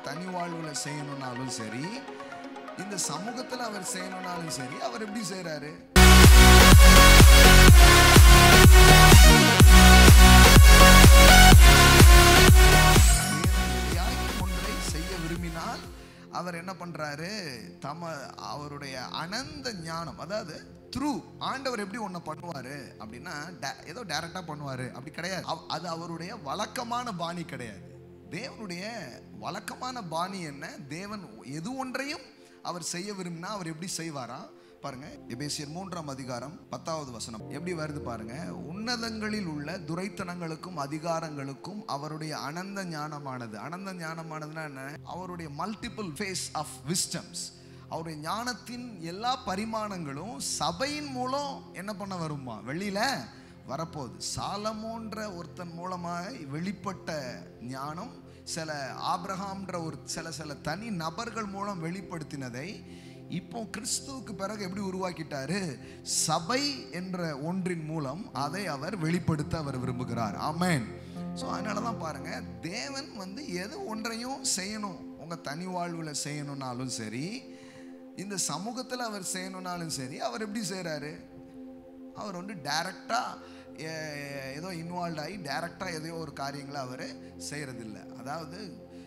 தனி வாழ்வுல செய்யணும்னாலும் சரி இந்த சமூகத்துல அவர் செய்யணும்னாலும் சரி அவர் எப்படி செய்றாரு எதையாய் ஒன்றை செய்ய விரும்பினால் அவர் என்ன பண்றாரு தம அவருடைய அனந்த ஞானம் அதாவது த்ரூ ஆண்டவர் எப்படி ஒன்றை பண்ணுவாரு அப்படின்னா da- ஏதோ டைரக்டா பண்ணுவாரு அப்படி கிடையாது அவ- அது அவருடைய வழக்கமான பாணி கிடையாது தேவனுடைய வழக்கமான பாணி என்ன தேவன் எது ஒன்றையும் அவர் செய்ய விரும்பினா அவர் எப்படி செய்வாராம் பாருங்க எபேசியர் மூன்றாம் அதிகாரம் பத்தாவது வசனம் எப்படி வருது பாருங்க உன்னதங்களில் உள்ள துரைத்தனங்களுக்கும் அதிகாரங்களுக்கும் அவருடைய அனந்த ஞானமானது அனந்த ஞானமானதுன்னா என்ன அவருடைய மல்டிபிள் ஃபேஸ் ஆஃப் விஸ்டம்ஸ் அவருடைய ஞானத்தின் எல்லா பரிமாணங்களும் சபையின் மூலம் என்ன பண்ண வருமா வெளியில வரப்போகுது சாலமோன்ற ஒருத்தன் மூலமாக வெளிப்பட்ட ஞானம் சில ஆபிரகாம்ன்ற ஒரு சில சில தனி நபர்கள் மூலம் வெளிப்படுத்தினதை இப்போ கிறிஸ்துவுக்கு பிறகு எப்படி உருவாக்கிட்டாரு சபை என்ற ஒன்றின் மூலம் அதை அவர் வெளிப்படுத்த அவர் விரும்புகிறார் ஆமென் ஸோ அதனால தான் பாருங்க தேவன் வந்து எது ஒன்றையும் செய்யணும் உங்க தனி வாழ்வுல செய்யணும்னாலும் சரி இந்த சமூகத்தில் அவர் செய்யணும்னாலும் சரி அவர் எப்படி செய்றாரு அவர் வந்து டைரக்டாக ஏதோ இன்வால்வ் ஆகி டைரக்டாக எதையோ ஒரு காரியங்களை அவர் செய்கிறதில்ல அதாவது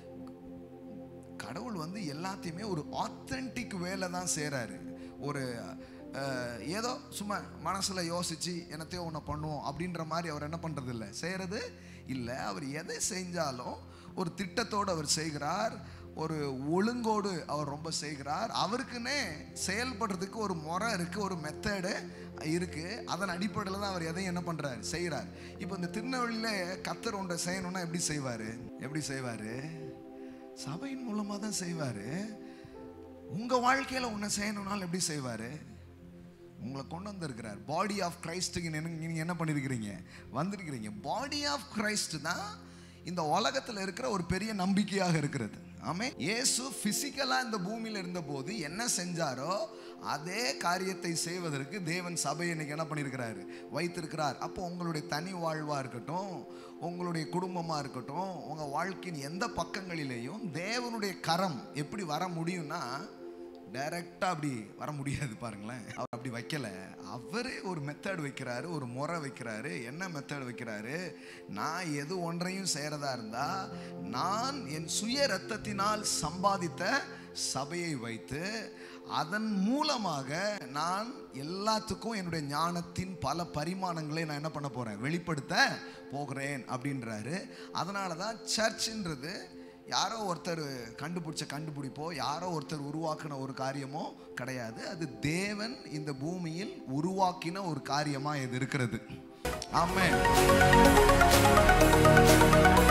கடவுள் வந்து எல்லாத்தையுமே ஒரு ஆத்தென்டிக் வேலை தான் செய்கிறாரு ஒரு அஹ், ஏதோ சும்மா மனசில் யோசித்து என்னத்தையோ ஒன்று பண்ணுவோம் அப்படின்ற மாதிரி அவர் என்ன பண்ணுறது இல்லை செய்கிறது இல்லை அவர் எதை செஞ்சாலும் ஒரு திட்டத்தோடு அவர் செய்கிறார் ஒரு ஒழுங்கோடு அவர் ரொம்ப செய்கிறார் அவருக்குன்னே செயல்படுறதுக்கு ஒரு முறை இருக்குது ஒரு மெத்தடு இருக்குது அதன் அடிப்படையில் தான் அவர் எதையும் என்ன பண்ணுறாரு செய்கிறார் இப்போ இந்த திருநெல்வேலியில் கத்தர் ஒன்றை செய்யணும்னா எப்படி செய்வார் எப்படி செய்வார் சபையின் மூலமாக தான் செய்வார் உங்கள் வாழ்க்கையில் ஒன்று செய்யணும்னாலும் எப்படி செய்வார் உங்களை கொண்டு வந்திருக்கிறார் பாடி ஆஃப் கிரைஸ்ட்டுக்கு நீங்கள் என்ன பண்ணியிருக்கிறீங்க வந்திருக்கிறீங்க பாடி ஆஃப் கிரைஸ்ட் தான் இந்த உலகத்தில் இருக்கிற ஒரு பெரிய நம்பிக்கையாக இருக்கிறது ஆமே இயேசு ஃபிசிக்கலாக இந்த பூமியில் இருந்தபோது என்ன செஞ்சாரோ அதே காரியத்தை செய்வதற்கு தேவன் சபையை இன்னைக்கு என்ன பண்ணியிருக்கிறாரு வைத்திருக்கிறார் அப்போ உங்களுடைய தனி வாழ்வாக இருக்கட்டும் உங்களுடைய குடும்பமாக இருக்கட்டும் உங்கள் வாழ்க்கையின் எந்த பக்கங்களிலேயும் தேவனுடைய கரம் எப்படி வர முடியும்னா டைரக்டாக அப்படி வர முடியாது பாருங்களேன் அவர் அப்படி வைக்கல அவரே ஒரு மெத்தட் வைக்கிறாரு ஒரு முறை வைக்கிறாரு என்ன மெத்தட் வைக்கிறாரு நான் எது ஒன்றையும் செய்கிறதா இருந்தா நான் என் சுய ரத்தத்தினால் சம்பாதித்த சபையை வைத்து அதன் மூலமாக நான் எல்லாத்துக்கும் என்னுடைய ஞானத்தின் பல பரிமாணங்களை நான் என்ன பண்ண போறேன் வெளிப்படுத்த போகிறேன் அப்படின்றாரு அதனால தான் சர்ச்ன்றது யாரோ ஒருத்தர் கண்டுபிடிச்ச கண்டுபிடிப்போ யாரோ ஒருத்தர் உருவாக்கின ஒரு காரியமோ கிடையாது அது தேவன் இந்த பூமியில் உருவாக்கின ஒரு காரியமா இது இருக்கிறது ஆமென்